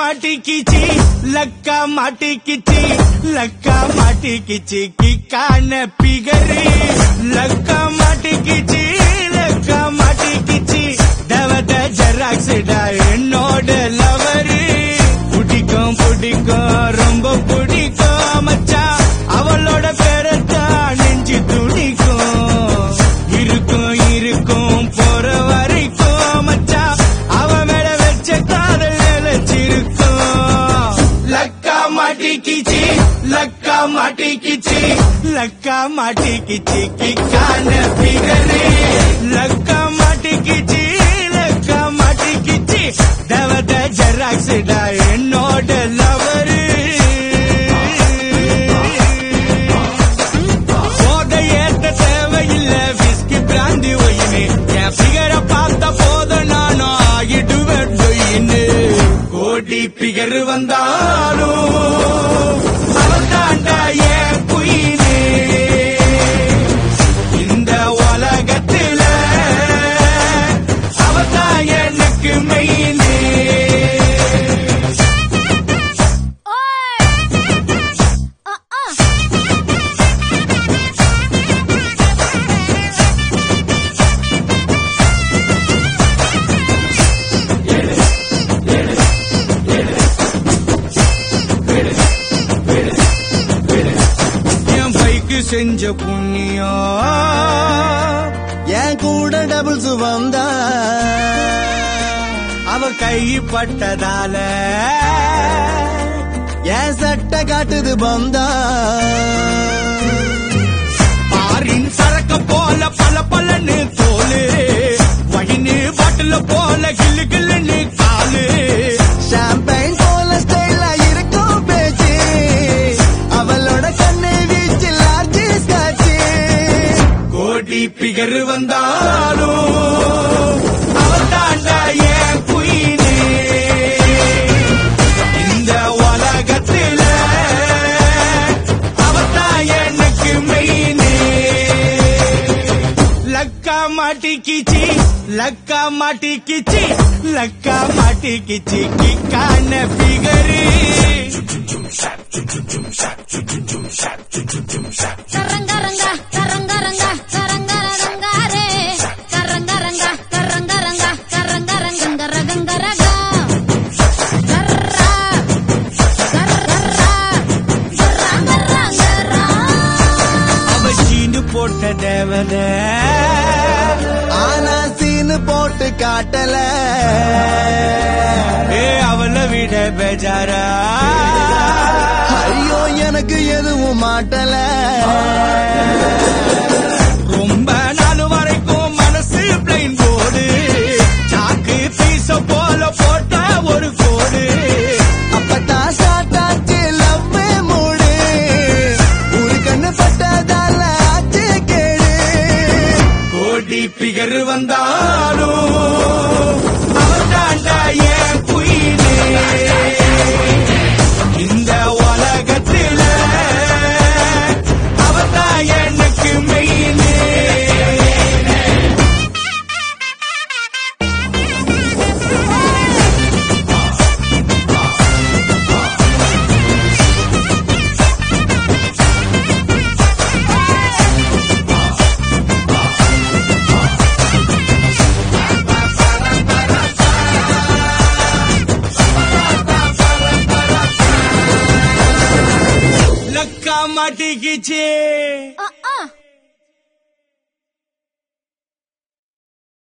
மாட்டிக்கிச்சி லக்கா மாட்டிக்கிச்சி லக்கா மாட்டிக்கிச்சி கிக்கான figure லக்கா மாட்டிக்கிச்சி லக்கா மாட்டிக்கிச்சி தவத ஜெராக்ஸ்டா என்னோட lover பிடிக்கும் பிடிக்கும் ரொம்ப பிடிக்கும் மச்சான் அவளோட பேரத்தான் நெஞ்சு துடிக்கும் இருக்கும் இருக்கும் போற வரைக்கும் மச்சான் அவ மேல வச்ச காதல் நிலைச்சிருக்கும் லக்கா மாட்டிக்கிச்சி லக்கா மாட்டிக்கிச்சி லக்கா மாட்டிக்கிச்சி கிக்கான பிகரு லக்கா மாட்டிக்கிச்சி லக்கா மாட்டிக்கிச்சி தவத ஜெராக்ஸ்டா என்னோட லவரு போதை ஏத்த தேவையில்ல விஸ்கி பிராந்தி ஒயினு என் பிகர பார்த்த போத நானும் ஆகிடுவேன் டொயின்னு கோடி பிகர் வந்தாலும் அவதாண்டா என் குயினு இந்த உலகத்துல அவதான் எனக்கு மெயினு என் பைக்கு செஞ்ச புண்ணியம் என் கூட டபுள்ஸ் வந்தா அவ கை பட்டதால என் சட்டை காட்டுது பந்தா ஆறின் சரக்க போல பல பலன்னு தோலு வயின்னு பாட்டில போல கில்லு கில்லுன்னு காலு ஷாம்பைன் போல ஸ்டைலா இருக்கும் பேச்சு அவளோட கண்ணை வீச்சு லார்ஜி ஸ்காட்சி கோடி பிகர் வந்தாலும் அவதாண்டா என் குயினே இந்த உலகத்துல அவதான் எனக்கு மெயினே லக்கா மாட்டிக்கிச்சி லக்கா மாட்டிக்கிச்சி லக்கா மாட்டிக்கிச்சி கிக்கான பிகரு கரங்கரங்க கரங்கரங்க கரங்கரங்காரே கரங்கரங்க கரங்கரங்க கரங்கரங்க ரகங்கரக கர்ரா கர்ரா கரங்கரங்கரா அவ சீனு போட்ட தேவத ஆனா சீனு போட்டு காட்டல ஏ அவளை விட பெஜாரா ஐயோ எனக்கு எதுவும் மாட்டல ரொம்ப நாள் வரைக்கும் மனசு பிளைன் போடு சாக்கு பீச போல போட்ட ஒரு கோடு அப்பதான் ஸ்டார்ட் ஆச்சு லவ் மூடு ஒரு கண்ணு பட்டதால ஆச்சு கேடு கோடி பிகர் வந்தாலும் அவதாண்டா என் குயினே இந்த உலகத்துல அவதான் எனக்கு மெயினே லக்கா மாட்டிக்கிச்சு ஆ